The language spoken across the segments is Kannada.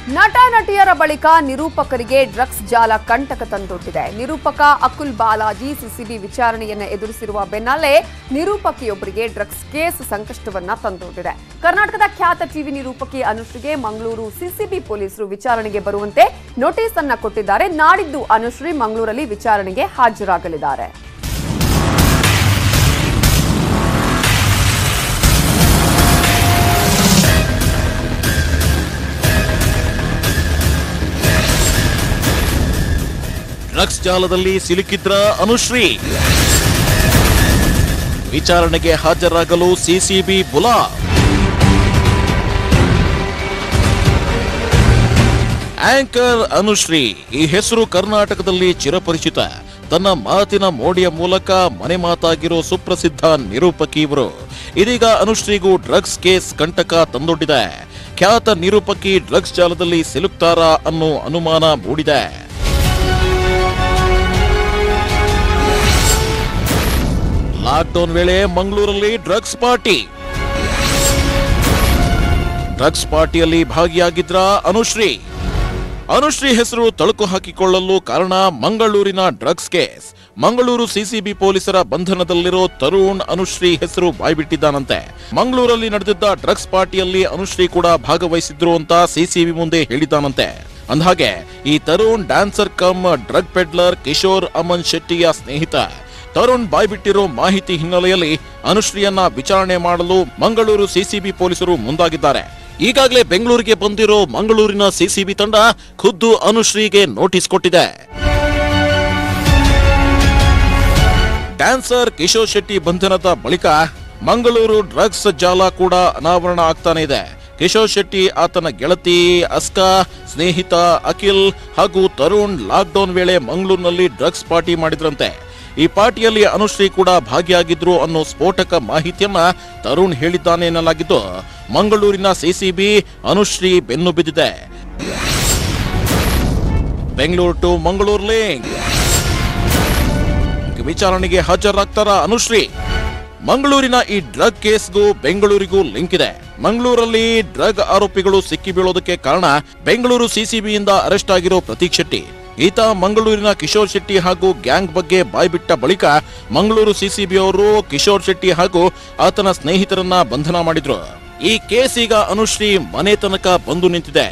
ನಟ ನಟಿಯರ ಬಳಿಕ ನಿರೂಪಕರಿಗೆ ಡ್ರಗ್ಸ್ ಜಾಲ ಕಂಟಕ ತಂದೊಡ್ಡಿದೆ ನಿರೂಪಕ ಅಕುಲ್ ಬಾಲಾಜಿ ಸಿಸಿಬಿ ವಿಚಾರಣೆಯನ್ನ ಎದುರಿಸಿರುವ ಬೆನ್ನಲ್ಲೇ ನಿರೂಪಕಿಯೊಬ್ಬರಿಗೆ ಡ್ರಗ್ಸ್ ಕೇಸ್ ಸಂಕಷ್ಟವನ್ನ ತಂದೊಡ್ಡಿದೆ ಕರ್ನಾಟಕದ ಖ್ಯಾತ ಟಿವಿ ನಿರೂಪಕಿ ಅನುಶ್ರೀಗೆ ಮಂಗಳೂರು ಸಿಸಿಬಿ ಪೊಲೀಸರು ವಿಚಾರಣೆಗೆ ಬರುವಂತೆ ನೋಟಿಸ್ ಅನ್ನ ಕೊಟ್ಟಿದ್ದಾರೆ ನಾಡಿದ್ದು ಅನುಶ್ರೀ ಮಂಗಳೂರಲ್ಲಿ ವಿಚಾರಣೆಗೆ ಹಾಜರಾಗಲಿದ್ದಾರೆ ಡ್ರಗ್ಸ್ ಜಾಲದಲ್ಲಿ ಸಿಲುಕಿದ್ರ ಅನುಶ್ರೀ ವಿಚಾರಣೆಗೆ ಹಾಜರಾಗಲು ಸಿಸಿಬಿ ಬುಲಾ ಆಂಕರ್ ಅನುಶ್ರೀ ಈ ಹೆಸರು ಕರ್ನಾಟಕದಲ್ಲಿ ಚಿರಪರಿಚಿತ ತನ್ನ ಮಾತಿನ ಮೋಡಿಯ ಮೂಲಕ ಮನೆ ಮಾತಾಗಿರೋ ಸುಪ್ರಸಿದ್ಧ ನಿರೂಪಕಿ ಇವರು ಇದೀಗ ಅನುಶ್ರೀಗೂ ಡ್ರಗ್ಸ್ ಕೇಸ್ ಕಂಟಕ ತಂದೊಡ್ಡಿದೆ ಖ್ಯಾತ ನಿರೂಪಕಿ ಡ್ರಗ್ಸ್ ಜಾಲದಲ್ಲಿ ಸಿಲುಕ್ತಾರಾ ಅನ್ನೋ ಅನುಮಾನ ಮೂಡಿದೆ ಲಾಕ್ಡೌನ್ ವೇಳೆ ಮಂಗಳೂರಲ್ಲಿ ಡ್ರಗ್ಸ್ ಪಾರ್ಟಿ ಡ್ರಗ್ಸ್ ಪಾರ್ಟಿಯಲ್ಲಿ ಭಾಗಿಯಾಗಿದ್ರ ಅನುಶ್ರೀ ಅನುಶ್ರೀ ಹೆಸರು ತಳುಕು ಹಾಕಿಕೊಳ್ಳಲು ಕಾರಣ ಮಂಗಳೂರಿನ ಡ್ರಗ್ಸ್ ಕೇಸ್ ಮಂಗಳೂರು ಸಿಸಿಬಿ ಪೊಲೀಸರ ಬಂಧನದಲ್ಲಿರೋ ತರುಣ್ ಅನುಶ್ರೀ ಹೆಸರು ಬಾಯ್ಬಿಟ್ಟಿದ್ದಾನಂತೆ ಮಂಗಳೂರಲ್ಲಿ ನಡೆದಿದ್ದ ಡ್ರಗ್ಸ್ ಪಾರ್ಟಿಯಲ್ಲಿ ಅನುಶ್ರೀ ಕೂಡ ಭಾಗವಹಿಸಿದ್ರು ಅಂತ ಸಿಸಿಬಿ ಮುಂದೆ ಹೇಳಿದ್ದಾನಂತೆ ಅಂದ್ಹಾಗೆ ಈ Tarun dancer cum drug peddler Kishore Aman ಶೆಟ್ಟಿಯ ಸ್ನೇಹಿತ ತರುಣ್ ಬಾಯ್ಬಿಟ್ಟಿರೋ ಮಾಹಿತಿ ಹಿನ್ನೆಲೆಯಲ್ಲಿ ಅನುಶ್ರೀಯನ್ನ ವಿಚಾರಣೆ ಮಾಡಲು ಮಂಗಳೂರು ಸಿಸಿಬಿ ಪೊಲೀಸರು ಮುಂದಾಗಿದ್ದಾರೆ ಈಗಾಗಲೇ ಬೆಂಗಳೂರಿಗೆ ಬಂದಿರೋ ಮಂಗಳೂರಿನ ಸಿಸಿಬಿ ತಂಡ ಖುದ್ದು ಅನುಶ್ರೀಗೆ ನೋಟಿಸ್ ಕೊಟ್ಟಿದೆ ಡ್ಯಾನ್ಸರ್ ಕಿಶೋರ್ ಶೆಟ್ಟಿ ಬಂಧನದ ಬಳಿಕ ಮಂಗಳೂರು ಡ್ರಗ್ಸ್ ಜಾಲ ಕೂಡ ಅನಾವರಣ ಆಗ್ತಾನೆ ಇದೆ ಕಿಶೋರ್ ಶೆಟ್ಟಿ ಆತನ ಗೆಳತಿ ಅಸ್ಕಾ ಸ್ನೇಹಿತ ಅಖಿಲ್ ಹಾಗೂ ತರುಣ್ ಲಾಕ್ಡೌನ್ ವೇಳೆ ಮಂಗಳೂರಿನಲ್ಲಿ ಡ್ರಗ್ಸ್ ಪಾರ್ಟಿ ಮಾಡಿದ್ರಂತೆ ಈ ಪಾರ್ಟಿಯಲ್ಲಿ ಅನುಶ್ರೀ ಕೂಡ ಭಾಗಿಯಾಗಿದ್ರು ಅನ್ನೋ ಸ್ಫೋಟಕ ಮಾಹಿತಿಯನ್ನ ತರುಣ್ ಹೇಳಿದ್ದಾನೆ ಎನ್ನಲಾಗಿದ್ದು ಮಂಗಳೂರಿನ ಸಿಸಿಬಿ ಅನುಶ್ರೀ ಬೆನ್ನು ಬಿದ್ದಿದೆ ಬೆಂಗಳೂರು ಟು ಮಂಗಳೂರು ಲಿಂಕ್ ವಿಚಾರಣೆಗೆ ಹಾಜರಾಗ್ತಾರ ಅನುಶ್ರೀ ಮಂಗಳೂರಿನ ಈ ಡ್ರಗ್ ಕೇಸ್ಗೂ ಬೆಂಗಳೂರಿಗೂ ಲಿಂಕ್ ಇದೆ ಮಂಗಳೂರಲ್ಲಿ ಡ್ರಗ್ ಆರೋಪಿಗಳು ಸಿಕ್ಕಿ ಬೀಳೋದಕ್ಕೆ ಕಾರಣ ಬೆಂಗಳೂರು ಸಿಸಿಬಿಯಿಂದ ಅರೆಸ್ಟ್ ಆಗಿರೋ ಪ್ರತೀಕ್ ಶೆಟ್ಟಿ ಈತ ಮಂಗಳೂರಿನ ಕಿಶೋರ್ ಶೆಟ್ಟಿ ಹಾಗೂ ಗ್ಯಾಂಗ್ ಬಗ್ಗೆ ಬಾಯ್ಬಿಟ್ಟ ಬಳಿಕ ಮಂಗಳೂರು ಸಿಸಿಬಿ ಅವರು ಕಿಶೋರ್ ಶೆಟ್ಟಿ ಹಾಗೂ ಆತನ ಸ್ನೇಹಿತರನ್ನ ಬಂಧನ ಮಾಡಿದ್ರು ಈ ಕೇಸ್ ಈಗ ಅನುಶ್ರೀ ಮನೆ ತನಕ ಬಂದು ನಿಂತಿದೆ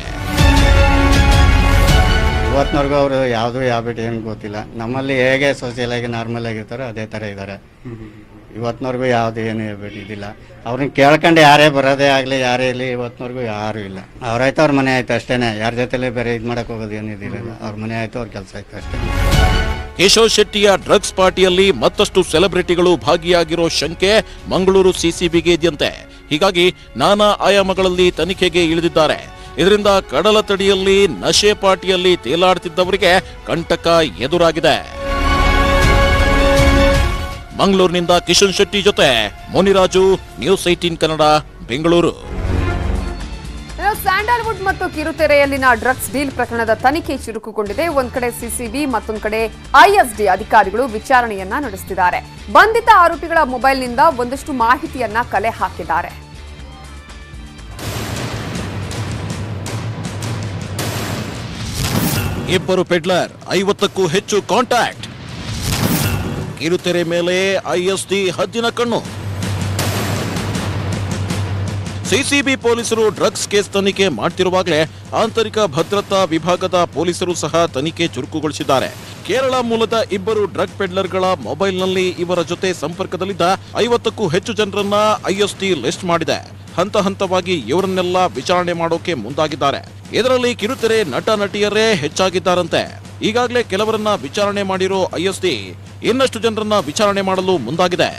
ಇವತ್ತಿನವರೆಗೂ ಅವರು ಯಾವುದು ಯಾವ ಬಿಟ್ಟು ಏನು ಗೊತ್ತಿಲ್ಲ ನಮ್ಮಲ್ಲಿ ಹೇಗೆ ಸೋಷಿಯಲ್ ಆಗಿ ನಾರ್ಮಲ್ ಆಗಿರ್ತಾರೋ ಅದೇ ಥರ ಇದ್ದಾರೆ ಇವತ್ತಿನವರೆಗೂ ಯಾವುದು ಏನು ಹೇಳ್ಬಿಟ್ಟು ಇದಿಲ್ಲ ಅವ್ರನ್ನ ಕೇಳ್ಕೊಂಡು ಯಾರೇ ಬರೋದೇ ಆಗಲಿ ಯಾರೇ ಇರಲಿ ಇವತ್ತಿನವರೆಗೂ ಯಾರೂ ಇಲ್ಲ ಅವ್ರಾಯ್ತು ಅವ್ರ ಮನೆ ಆಯ್ತು ಅಷ್ಟೇನೆ ಯಾರ ಜೊತೆಲೇ ಬೇರೆ ಇದು ಮಾಡಕ್ಕೆ ಹೋಗೋದು ಏನು ಇದಿರಲ್ಲ ಅವ್ರ ಮನೆ ಆಯ್ತು ಅವ್ರ ಕೆಲಸ ಆಯ್ತು ಅಷ್ಟೇ ಕಿಶೋರ್ ಶೆಟ್ಟಿಯ ಡ್ರಗ್ಸ್ ಪಾರ್ಟಿಯಲ್ಲಿ ಮತ್ತಷ್ಟು ಸೆಲೆಬ್ರಿಟಿಗಳು ಭಾಗಿಯಾಗಿರೋ ಶಂಕೆ ಮಂಗಳೂರು ಸಿಸಿಬಿಗೆ ಇದೆಯಂತೆ ಹೀಗಾಗಿ ನಾನಾ ಆಯಾಮಗಳಲ್ಲಿ ತನಿಖೆಗೆ ಇಳಿದಿದ್ದಾರೆ ಇದರಿಂದ ಕಡಲ ತಡಿಯಲ್ಲಿ ನಶೆ ಪಾರ್ಟಿಯಲ್ಲಿ ತೇಲಾಡ್ತಿದ್ದವರಿಗೆ ಕಂಟಕ ಎದುರಾಗಿದೆ ಮಂಗಳೂರಿನಿಂದ ಕಿಶನ್ ಶೆಟ್ಟಿ ಜೊತೆ ಮುನಿರಾಜು ನ್ಯೂಸ್ ಏಟೀನ್ ಕನ್ನಡ ಬೆಂಗಳೂರು ಇನ್ನು ಸ್ಯಾಂಡಲ್ವುಡ್ ಮತ್ತು ಕಿರುತೆರೆಯಲ್ಲಿನ ಡ್ರಗ್ಸ್ ಡೀಲ್ ಪ್ರಕರಣದ ತನಿಖೆ ಚುರುಕುಗೊಂಡಿದೆ ಒಂದ್ ಕಡೆ ಸಿಸಿಬಿ ಮತ್ತೊಂದು ಕಡೆ ಐಎಸ್ಡಿ ಅಧಿಕಾರಿಗಳು ವಿಚಾರಣೆಯನ್ನ ನಡೆಸುತ್ತಿದ್ದಾರೆ ಬಂಧಿತ ಆರೋಪಿಗಳ ಮೊಬೈಲ್ನಿಂದ ಒಂದಷ್ಟು ಮಾಹಿತಿಯನ್ನ ಕಲೆ ಹಾಕಿದ್ದಾರೆ ಇಬ್ಬರು ಪೆಡ್ಲರ್ ಐವತ್ತಕ್ಕೂ ಹೆಚ್ಚು ಕಾಂಟ್ಯಾಕ್ಟ್ ಕಿರುತೆರೆ ಮೇಲೆ ಐಎಸ್ಡಿ ಹದ್ದಿನ ಕಣ್ಣು ಸಿಸಿಬಿ ಪೊಲೀಸರು ಡ್ರಗ್ಸ್ ಕೇಸ್ ತನಿಖೆ ಮಾಡ್ತಿರುವಾಗಲೇ ಆಂತರಿಕ ಭದ್ರತಾ ವಿಭಾಗದ ಪೊಲೀಸರು ಸಹ ತನಿಖೆ ಚುರುಕುಗೊಳಿಸಿದ್ದಾರೆ ಕೇರಳ ಮೂಲದ ಇಬ್ಬರು ಡ್ರಗ್ ಪೆಡ್ಲರ್ಗಳ ಮೊಬೈಲ್ನಲ್ಲಿ ಇವರ ಜೊತೆ ಸಂಪರ್ಕದಲ್ಲಿದ್ದ ಐವತ್ತಕ್ಕೂ ಹೆಚ್ಚು ಜನರನ್ನ ಐಎಸ್ಟಿ ಲಿಸ್ಟ್ ಮಾಡಿದೆ ಹಂತ ಹಂತವಾಗಿ ಇವರನ್ನೆಲ್ಲ ವಿಚಾರಣೆ ಮಾಡೋಕೆ ಮುಂದಾಗಿದ್ದಾರೆ ಇದರಲ್ಲಿ ಕಿರುತೆರೆ ನಟ ನಟಿಯರೇ ಹೆಚ್ಚಾಗಿದ್ದಾರಂತೆ ಈಗಾಗಲೇ ಕೆಲವರನ್ನ ವಿಚಾರಣೆ ಮಾಡಿರೋ ಐಎಸ್ಡಿ ಇನ್ನಷ್ಟು ಜನರನ್ನ ವಿಚಾರಣೆ ಮಾಡಲು ಮುಂದಾಗಿದೆ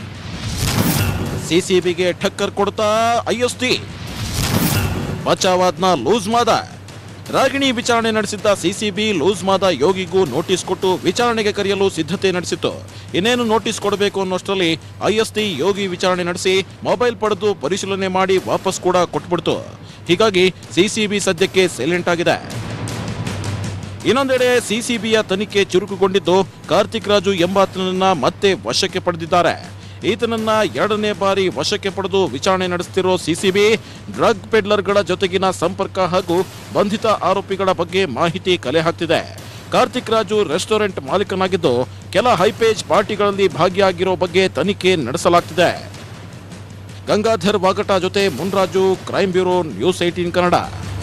ಸಿಸಿಬಿಗೆ ಠಕ್ಕರ್ ಕೊಡ್ತಾ ಐಎಸ್ಟಿ ಬಚಾವಾದ್ನ ಲೂಸ್ ಮಾದ ರಾಗಿಣಿ ವಿಚಾರಣೆ ನಡೆಸಿದ್ದ ಸಿಸಿಬಿ ಲೂಸ್ ಮಾದ ಯೋಗಿಗೂ ನೋಟಿಸ್ ಕೊಟ್ಟು ವಿಚಾರಣೆಗೆ ಕರೆಯಲು ಸಿದ್ಧತೆ ನಡೆಸಿತ್ತು ಇನ್ನೇನು ನೋಟಿಸ್ ಕೊಡಬೇಕು ಅನ್ನೋಷ್ಟರಲ್ಲಿ ಐಎಸ್ಟಿ ಯೋಗಿ ವಿಚಾರಣೆ ನಡೆಸಿ ಮೊಬೈಲ್ ಪಡೆದು ಪರಿಶೀಲನೆ ಮಾಡಿ ವಾಪಸ್ ಕೂಡ ಕೊಟ್ಬಿಡ್ತು ಹೀಗಾಗಿ ಸಿಸಿಬಿ ಸದ್ಯಕ್ಕೆ ಸೈಲೆಂಟ್ ಆಗಿದೆ ಇನ್ನೊಂದೆಡೆ ಸಿಸಿಬಿಯ ತನಿಖೆ ಚುರುಕುಗೊಂಡಿದ್ದು ಕಾರ್ತಿಕ್ ರಾಜು ಎಂಬಾತನನ್ನ ಮತ್ತೆ ವಶಕ್ಕೆ ಪಡೆದಿದ್ದಾರೆ ಈತನನ್ನ ಎರಡನೇ ಬಾರಿ ವಶಕ್ಕೆ ಪಡೆದು ವಿಚಾರಣೆ ನಡೆಸುತ್ತಿರೋ ಸಿಸಿಬಿ ಡ್ರಗ್ ಪೆಡ್ಲರ್ಗಳ ಜೊತೆಗಿನ ಸಂಪರ್ಕ ಹಾಗೂ ಬಂಧಿತ ಆರೋಪಿಗಳ ಬಗ್ಗೆ ಮಾಹಿತಿ ಕಲೆ ಹಾಕ್ತಿದೆ ಕಾರ್ತಿಕ್ ರಾಜು ರೆಸ್ಟೋರೆಂಟ್ ಮಾಲೀಕನಾಗಿದ್ದು ಕೆಲ ಹೈಪೇಜ್ ಪಾರ್ಟಿಗಳಲ್ಲಿ ಭಾಗಿಯಾಗಿರೋ ಬಗ್ಗೆ ತನಿಖೆ ನಡೆಸಲಾಗ್ತಿದೆ ಗಂಗಾಧರ್ ವಾಗಟ ಜೊತೆ Munraju crime bureau news eighteen Kannada